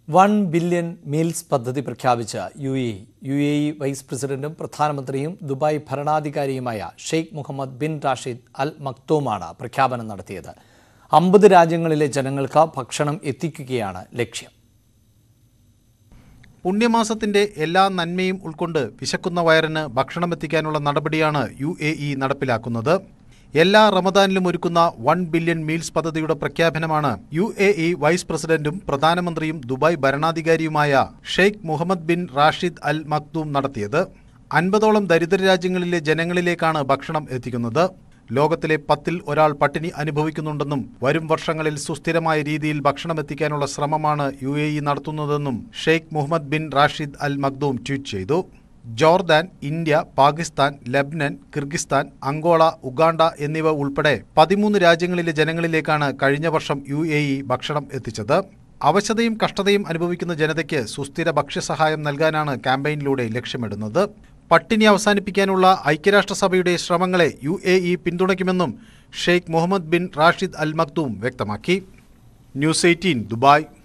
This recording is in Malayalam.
വൺ ബില്യൺ മീൽസ് പദ്ധതി പ്രഖ്യാപിച്ച U A U A E vice പ്രസിഡന്റും പ്രധാനമന്ത്രിയും ദുബായ് ഭരണാധികാരിയുമായ Sheikh Mohammed bin Rashid Al മക്തൂമാണ് പ്രഖ്യാപനം നടത്തിയത് അമ്പത് രാജ്യങ്ങളിലെ ജനങ്ങൾക്ക് ഭക്ഷണം എത്തിക്കുകയാണ് ലക്ഷ്യം പുണ്യമാസത്തിന്റെ എല്ലാ നന്മയും ഉൾക്കൊണ്ട് വിശക്കുന്ന വയറിന് ഭക്ഷണം എത്തിക്കാനുള്ള നടപടിയാണ് യു എ ഇ നടപ്പിലാക്കുന്നത് എല്ലാ റമദാനിലും ഒരുക്കുന്ന വൺ ബില്യൺ മീൽസ് പദ്ധതിയുടെ പ്രഖ്യാപനമാണ് യു എ ഇ വൈസ് പ്രസിഡന്റും പ്രധാനമന്ത്രിയും ദുബായ് ഭരണാധികാരിയുമായ Sheikh Mohammed bin Rashid Al Maktoum നടത്തിയത് അൻപതോളം ദരിദ്ര രാജ്യങ്ങളിലെ ജനങ്ങളിലേക്കാണ് ഭക്ഷണം എത്തിക്കുന്നത് ലോകത്തിലെ പത്തിൽ ഒരാൾ പട്ടിണി അനുഭവിക്കുന്നുണ്ടെന്നും വരും വർഷങ്ങളിൽ സുസ്ഥിരമായ രീതിയിൽ ഭക്ഷണം എത്തിക്കാനുള്ള ശ്രമമാണ് യു എ ഇ നടത്തുന്നതെന്നും Sheikh Mohammed bin Rashid Al Maktoum tweet ചെയ്തു Jordan India Pakistan Lebanon Kyrgyzstan Angola Uganda എന്നിവ ഉൾപ്പെടെ പതിമൂന്ന് രാജ്യങ്ങളിലെ ജനങ്ങളിലേക്കാണ് കഴിഞ്ഞ വർഷം യു എ ഇ ഭക്ഷണം എത്തിച്ചത് അവശതയും കഷ്ടതയും അനുഭവിക്കുന്ന ജനതയ്ക്ക് സുസ്ഥിര ഭക്ഷ്യസഹായം നൽകാനാണ് ക്യാമ്പയിനിലൂടെ ലക്ഷ്യമിടുന്നത് പട്ടിണി അവസാനിപ്പിക്കാനുള്ള ഐക്യരാഷ്ട്രസഭയുടെ ശ്രമങ്ങളെ യു എ ഇ പിന്തുണയ്ക്കുമെന്നും Sheikh Mohammed bin Rashid Al Maktoum വ്യക്തമാക്കി ന്യൂസ് എയ്റ്റീൻ ദുബായ്